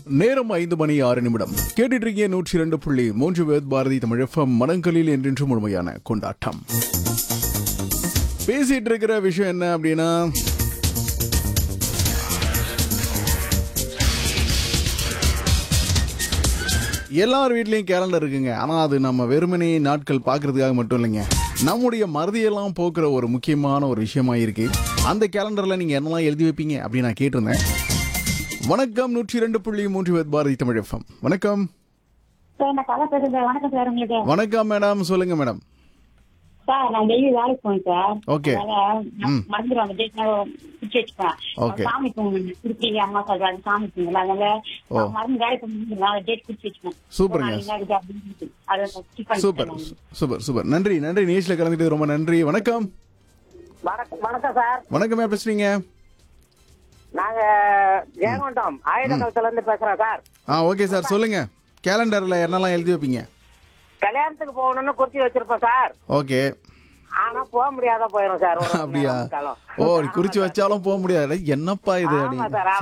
நேரம் ஐந்து மணி ஆறு நிமிடம் கேட்டுட்டு இருக்கீங்க நூற்றி இரண்டு புள்ளி மூன்று வேத் பாரதி தமிழ் எஃப்எம் மனங்களில் என்றென்று முழுமையான கொண்டாட்டம் பேசிட்டு இருக்கிற விஷயம் என்ன அப்படின்னா எல்லார் வீட்லேயும் கேலண்டர் இருக்குங்க ஆனால் அது நம்ம வெறுமனே நாட்கள் பார்க்கறதுக்காக மட்டும் இல்லைங்க நம்முடைய மறதியெல்லாம் போக்குற ஒரு முக்கியமான ஒரு விஷயமா இருக்கு அந்த கேலண்டரில் நீங்கள் என்னெல்லாம் எழுதி வைப்பீங்க அப்படின்னு நான் கேட்டிருந்தேன் வணக்கம் நூற்றி ரெண்டு புள்ளி மூன்று வேத் பாரதி தமிழ் எஃப்எம் வணக்கம் சார் நான் கதை பேசுறேன் வணக்கம் சார் உங்களுக்கு வணக்கம் மேடம் சொல்லுங்க மேடம் சார் நான் டெய்லி வேலைக்கு போவேன் சார் Okay. அதனால நான் மறந்துடுவாங்க டேட் நான் பிடிச்சி வச்சுப்பேன் Okay. சாமி தூங்க திருப்பி அம்மா சொல்றாங்க சாமி தூங்கல அதனால ஓ. நான் மறந்து வேலைக்கு போகணும் டேட் பிடிச்சி வச்சுப்பேன் சூப்பருங்க. நாளைக்கு என்ன இருக்கு அப்படின்னு சொல்லிட்டு. அதை நான் skip பண்ணிட்டேன் சூப்பர் நான். சூப்பர் சூப்பர் நன்றி நன்றி நியூஸ்ல கலந்துட்டு ரொம்ப நன்றி வணக்கம் வணக்கம் வணக்கம் சார் வணக்கம் யார் பேசுறீங்க நாங்க ஜெயங்கொண்டம் ஆயுதங்களத்துல இருந்து பேசுறோம் சார் ஆ ஓகே சார் சொல்லுங்க கேலண்டர்ல என்னெல்லாம் எழுதி வைப்பீங்க கல்யாணத்துக்கு போகணும்னு குறிச்சு வச்சிருப்போம் சார் ஓகே ஆனா போக முடியாத போயிரும் சார் ஒரு அப்படியா நேரம் காலம். ஓ குறிச்சு வச்சாலும் போக முடியாது என்னப்பா இது ஆமா அப்படின்னு சார்